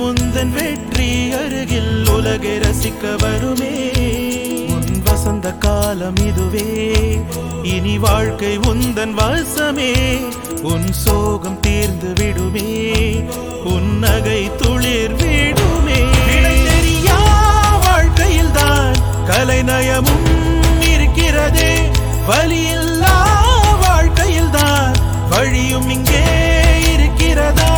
உந்தன் வெற்றி அருகில் உலகை ரசிக்க வருமே உன் வசந்த காலம் இதுவே இனி வாழ்க்கை உந்தன் வசமே உன் சோகம் தீர்ந்து விடுமே உன் நகை துளிர் விடுமே விடை தெரியா வாழ்க்கையில் தான் கலைநயமும் இருக்கிறதே வலியில்லா வாழ்க்கையில் தான் வழியும் இங்கே இருக்கிறதா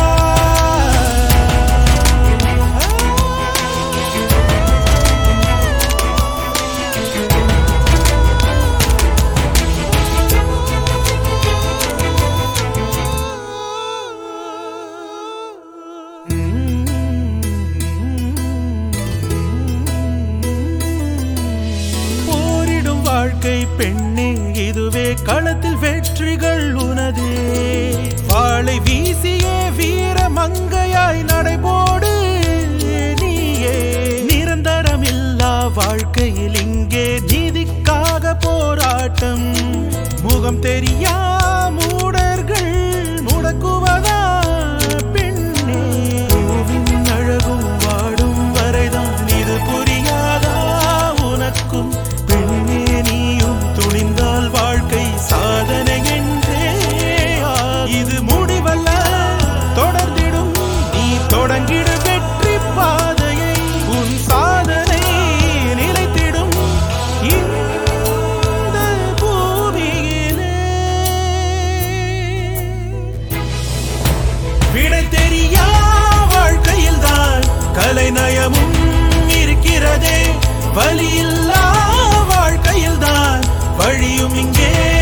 போரிடும் வாழ்க்கை பெண்ணே இதுவே களத்தில் வெற்றிகள் உனதே வாளை வீசியே வீர மங்கையாய் நடைபோடு நீயே நிரந்தரமில்லா வாழ்க்கையில் இங்கே நீதிக்காக போராட்டம் முகம் தெரியா மூடர்கள் முடக்குவதா பெண்ணே பூவின் அழகும் வாடும் வரைதான் இது புரியாதா உனக்கும் பெண்ணே நீயும் துணிந்தால் வாழ்க்கை சாதனை என்றே ஆ- இது முடிவல்ல தொடர்ந்திடும் நீ தொடங்கிடு வெற்றி பாதையை உன் சாதனை நிலைத்திடும் இந்த பூமியிலே விடை தெரியா வாழ்க்கையில் தான் கலைநயமும் இருக்கிறதே வலியில்லா வாழ்க்கையில் தான் வழியும் இங்கே